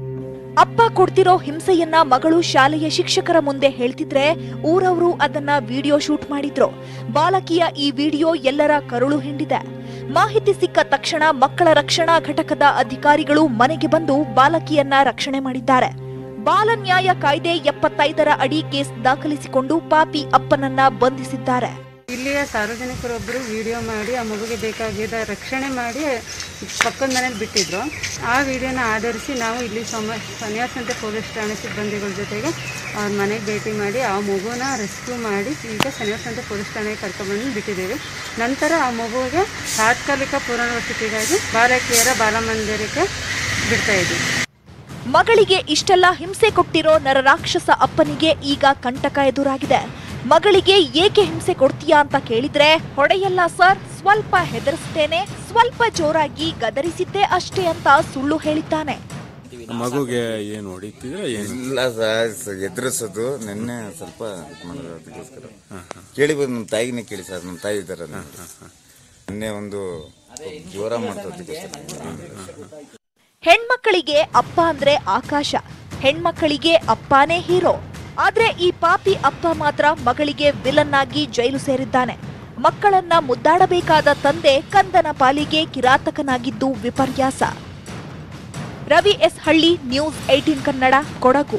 ಅಪ್ಪ ಕೊಡ್ತಿರೋ ಹಿಂಸೆಯನ್ನ ಮಗಳು ಶಾಲೆಯ ಶಿಕ್ಷಕರ ಮುಂದೆ ಹೇಳ್ತಿದ್ರೆ ಊರವರು ಅದನ್ನ ವಿಡಿಯೋ ಶೂಟ್ ಮಾಡಿದ್ರು ಬಾಲಕಿಯ ಈ ವಿಡಿಯೋ ಎಲ್ಲರ ಕರುಳು ಹಿಂಡಿದೆ ಮಾಹಿತಿ ಸಿಕ್ಕ ತಕ್ಷಣ ಮಕ್ಕಳ ರಕ್ಷಣಾ ಘಟಕದ ಅಧಿಕಾರಿಗಳು ಮನೆಗೆ ಬಂದು ಬಾಲಕಿಯನ್ನ ರಕ್ಷಣೆ ಮಾಡಿದ್ದಾರೆ ಬಾಲ ನ್ಯಾಯ ಕಾಯ್ದೆ ಎಪ್ಪತ್ತೈದರ ಅಡಿ ಕೇಸ್ ದಾಖಲಿಸಿಕೊಂಡು ಪಾಪಿ ಅಪ್ಪನನ್ನ ಬಂಧಿಸಿದ್ದಾರೆ ಇಲ್ಲಿಯ ಸಾರ್ವಜನಿಕರೊಬ್ಬರು ವಿಡಿಯೋ ಮಾಡಿ ಆ ಮಗುಗೆ ಬೇಕಾಗಿದ್ದ ರಕ್ಷಣೆ ಮಾಡಿ ಪಕ್ಕದ ಮನೇಲಿ ಬಿಟ್ಟಿದ್ರು ಆ ವಿಡಿಯೋನ ಆಧರಿಸಿ ನಾವು ಇಲ್ಲಿ ಸಮ ಸನ್ಯಾಸಂತೆ ಪೊಲೀಸ್ ಠಾಣೆ ಸಿಬ್ಬಂದಿಗಳ ಜೊತೆಗೆ ಅವ್ರ ಮನೆಗೆ ಭೇಟಿ ಮಾಡಿ ಆ ಮಗುನ ರೆಸ್ಕ್ಯೂ ಮಾಡಿ ಈಗ ಸನ್ಯಾಸಂತೆ ಪೊಲೀಸ್ ಠಾಣೆಗೆ ಕರ್ಕೊಂಡ್ಬಂದು ಬಿಟ್ಟಿದ್ದೀವಿ ನಂತರ ಆ ಮಗುವಿಗೆ ತಾತ್ಕಾಲಿಕ ಪುನರ್ವಸತಿಗಾಗಿ ಬಾಲಕಿಯರ ಬಾಲಮಂದಿರಕ್ಕೆ ಬಿಡ್ತಾ ಇದ್ದೀವಿ ಮಗಳಿಗೆ ಇಷ್ಟೆಲ್ಲ ಹಿಂಸೆ ಕೊಟ್ಟಿರೋ ನರರಾಕ್ಷಸ ಅಪ್ಪನಿಗೆ ಈಗ ಕಂಟಕ ಎದುರಾಗಿದೆ ಮಗಳಿಗೆ ಏಕೆ ಹಿಂಸೆ ಕೊಡ್ತೀಯಾ ಅಂತ ಕೇಳಿದ್ರೆ ಹೊಡೆಯಲ್ಲ ಸರ್ ಸ್ವಲ್ಪ ಹೆದರಿಸ್ತೇನೆ ಸ್ವಲ್ಪ ಜೋರಾಗಿ ಗದರಿಸಿದ್ದೆ ಅಷ್ಟೇ ಅಂತ ಸುಳ್ಳು ಹೇಳಿದ್ದಾನೆ ಮಗುಗೆ ಏನು ಹೊಡಿತಿದ್ರೆ ಏನು ಇಲ್ಲ ಸರ್ ಎದುರಿಸೋದು ನಿನ್ನೆ ಸ್ವಲ್ಪ ಇದು ಮಾಡೋದು ಅದಕ್ಕೋಸ್ಕರ ಕೇಳಿ ಬಂದು ನಮ್ಮ ತಾಯಿನೇ ಕೇಳಿ ಸರ್ ನಮ್ಮ ತಾಯಿ ಇದ್ದಾರೆ ನಿನ್ನೆ ಒಂದು ಜೋರ ಮಾಡ್ತದಕ್ಕೋಸ್ಕರ ಹೆಣ್ಮಕ್ಕಳಿಗೆ ಅಪ್ಪ ಅಂದ್ರೆ ಆಕಾಶ ಹೆಣ್ಮಕ್ಕಳಿಗೆ ಅಪ್ಪನೇ ಹೀರೋ ಆದ್ರೆ ಈ ಪಾಪಿ ಅಪ್ಪ ಮಾತ್ರ ಮಗಳಿಗೆ ವಿಲನ್ ಆಗಿ ಜೈಲು ಸೇರಿದ್ದಾನೆ ಮಕ್ಕಳನ್ನ ಮುದ್ದಾಡಬೇಕಾದ ತಂದೆ ಕಂದನ ಪಾಲಿಗೆ ಕಿರಾತಕನಾಗಿದ್ದು ವಿಪರ್ಯಾಸ Ravi S Halli news eighteen Kannada Kodagu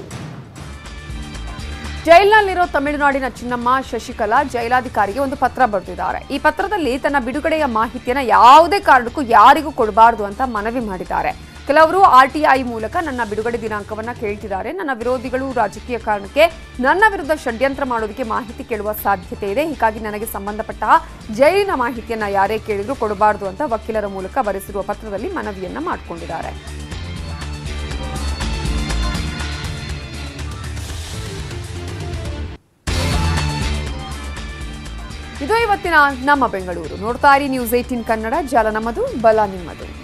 ಜೈಲಿನಲ್ಲಿರೋ ತಮಿಳುನಾಡಿನ ಚಿನ್ನಮ್ಮ ಶಶಿಕಲಾ ಜೈಲಾಧಿಕಾರಿಗೆ ಒಂದು ಪತ್ರ ಬರೆದಿದ್ದಾರೆ ಈ ಪತ್ರದಲ್ಲಿ ತನ್ನ ಬಿಡುಗಡೆಯ ಮಾಹಿತಿಯನ್ನ ಯಾವುದೇ ಕಾರಣಕ್ಕೂ ಯಾರಿಗೂ ಕೊಡಬಾರದು ಅಂತ ಮನವಿ ಮಾಡಿದ್ದಾರೆ ಕೆಲವರು ಆರ್ಟಿಐ ಮೂಲಕ ನನ್ನ ಬಿಡುಗಡೆ ದಿನಾಂಕವನ್ನ ಕೇಳ್ತಿದ್ದಾರೆ ನನ್ನ ವಿರೋಧಿಗಳು ರಾಜಕೀಯ ಕಾರಣಕ್ಕೆ ನನ್ನ ವಿರುದ್ಧ ಷಡ್ಯಂತ್ರ ಮಾಡೋದಕ್ಕೆ ಮಾಹಿತಿ ಕೇಳುವ ಸಾಧ್ಯತೆ ಇದೆ ಹೀಗಾಗಿ ನನಗೆ ಸಂಬಂಧಪಟ್ಟ ಜೈಲಿನ ಮಾಹಿತಿಯನ್ನ ಯಾರೇ ಕೇಳಿದ್ರು ಕೊಡಬಾರದು ಅಂತ ವಕೀಲರ ಮೂಲಕ ಬರೆಸಿರುವ ಪತ್ರದಲ್ಲಿ ಮನವಿಯನ್ನ ಮಾಡಿಕೊಂಡಿದ್ದಾರೆ ಇದು ಇವತ್ತಿನ ನಮ್ಮ ಬೆಂಗಳೂರು ನೋಡ್ತಾ ಇರಿ ನ್ಯೂಸ್ ಏಟೀನ್ ಕನ್ನಡ ಜಾಲ ನಮ್ಮದು ಬಲ ನಿಮ್ಮದು